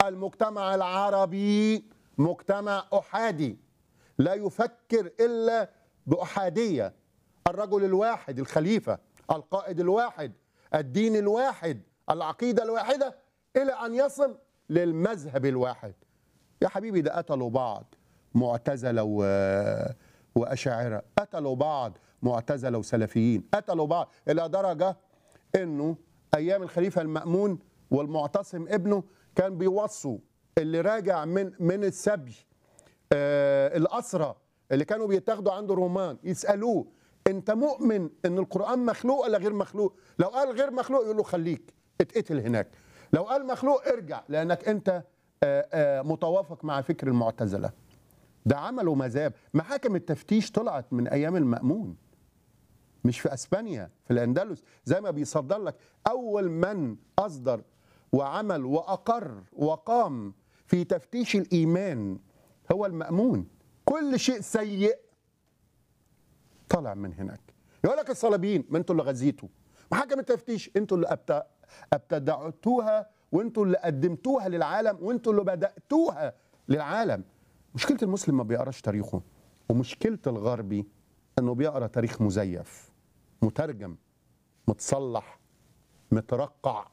المجتمع العربي مجتمع احادي لا يفكر الا باحاديه الرجل الواحد الخليفه القائد الواحد الدين الواحد العقيده الواحده الى ان يصل للمذهب الواحد يا حبيبي ده قتلوا بعض معتزله و... واشاعره قتلوا بعض معتزله وسلفيين قتلوا بعض الى درجه انه ايام الخليفه المامون والمعتصم ابنه كان بيوصوا اللي راجع من من السبي آه الاسرى اللي كانوا بيتاخدوا عند الرومان يسالوه انت مؤمن ان القران مخلوق ولا غير مخلوق لو قال غير مخلوق يقول له خليك اتقتل هناك لو قال مخلوق ارجع لانك انت آه آه متوافق مع فكر المعتزله ده عملوا مذاب محاكم التفتيش طلعت من ايام المامون مش في اسبانيا في الاندلس زي ما بيصدر لك اول من اصدر وعمل واقر وقام في تفتيش الايمان هو المامون كل شيء سيء طلع من هناك يقول لك الصليبيين ما انتوا اللي غزيتوا محاكم التفتيش انتوا اللي أبت... ابتدعتوها وانتوا اللي قدمتوها للعالم وانتوا اللي بداتوها للعالم مشكله المسلم ما بيقراش تاريخه ومشكله الغربي انه بيقرا تاريخ مزيف مترجم متصلح مترقع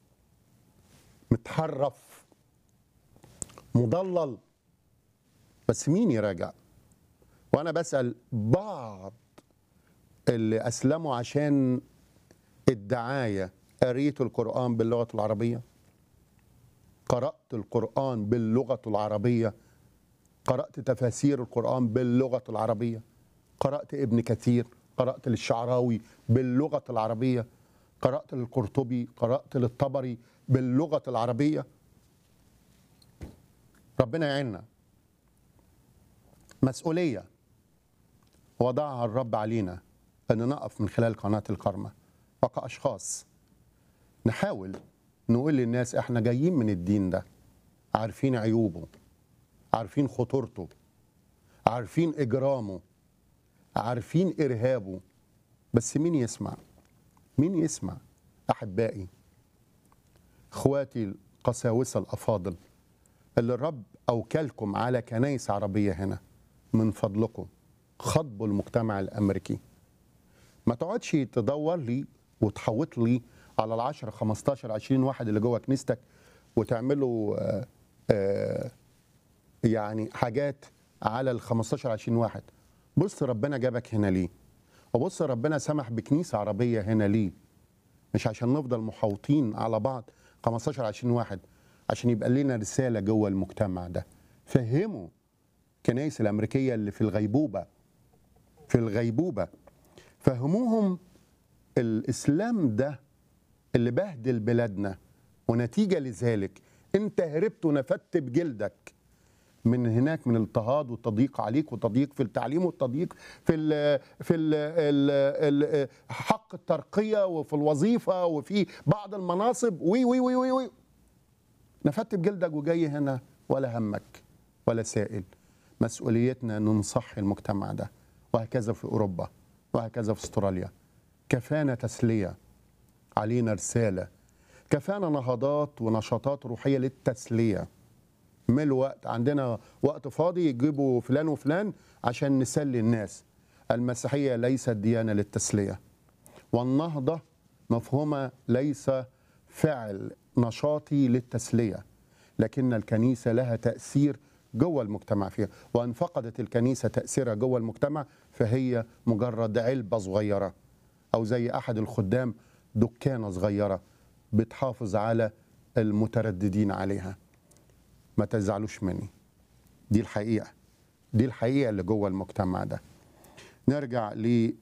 متحرف مضلل بس مين يراجع وانا بسال بعض اللي اسلموا عشان الدعايه قريت القران باللغه العربيه قرات القران باللغه العربيه قرات تفاسير القران باللغه العربيه قرات ابن كثير قرات للشعراوي باللغه العربيه قرات للقرطبي قرات للطبري باللغه العربيه ربنا يعيننا مسؤوليه وضعها الرب علينا ان نقف من خلال قناه الكرمه وكاشخاص نحاول نقول للناس احنا جايين من الدين ده عارفين عيوبه عارفين خطورته عارفين اجرامه عارفين ارهابه بس مين يسمع مين يسمع احبائي اخواتي القساوسه الافاضل اللي الرب اوكلكم على كنايس عربيه هنا من فضلكم خطبوا المجتمع الامريكي ما تقعدش تدور لي وتحوط لي على ال 10 15 20 واحد اللي جوه كنيستك وتعملوا آآ آآ يعني حاجات على ال 15 20 واحد بص ربنا جابك هنا ليه وبص ربنا سمح بكنيسه عربيه هنا ليه مش عشان نفضل محاوطين على بعض 15 20 واحد عشان يبقى لنا رساله جوه المجتمع ده فهموا الكنائس الامريكيه اللي في الغيبوبه في الغيبوبه فهموهم الاسلام ده اللي بهدل بلادنا ونتيجه لذلك انت هربت ونفدت بجلدك من هناك من الاضطهاد والتضييق عليك والتضييق في التعليم والتضييق في ال في ال ال ال حق الترقيه وفي الوظيفه وفي بعض المناصب وي وي وي وي, وي. نفدت بجلدك وجاي هنا ولا همك ولا سائل مسؤوليتنا ان نصحي المجتمع ده وهكذا في اوروبا وهكذا في استراليا كفانا تسليه علينا رساله كفانا نهضات ونشاطات روحيه للتسليه من الوقت عندنا وقت فاضي يجيبوا فلان وفلان عشان نسلي الناس المسيحيه ليست ديانه للتسليه والنهضه مفهومه ليس فعل نشاطي للتسليه لكن الكنيسه لها تاثير جوه المجتمع فيها وان فقدت الكنيسه تاثيرها جوه المجتمع فهي مجرد علبه صغيره او زي احد الخدام دكانه صغيره بتحافظ على المترددين عليها ما تزعلوش مني دي الحقيقه دي الحقيقه اللي جوه المجتمع ده نرجع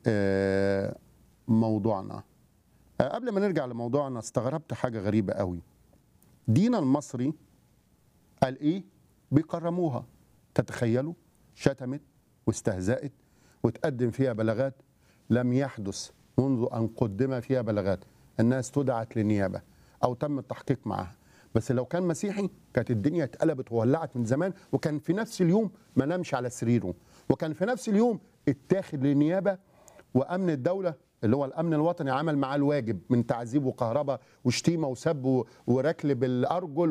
لموضوعنا قبل ما نرجع لموضوعنا استغربت حاجه غريبه قوي دينا المصري قال ايه بيكرموها تتخيلوا شتمت واستهزأت وتقدم فيها بلاغات لم يحدث منذ ان قدم فيها بلاغات الناس استدعت للنيابه او تم التحقيق معها بس لو كان مسيحي كانت الدنيا اتقلبت وولعت من زمان وكان في نفس اليوم ما نامش على سريره وكان في نفس اليوم اتاخد للنيابه وامن الدوله اللي هو الامن الوطني عمل معاه الواجب من تعذيب وكهرباء وشتيمه وسب وركل بالارجل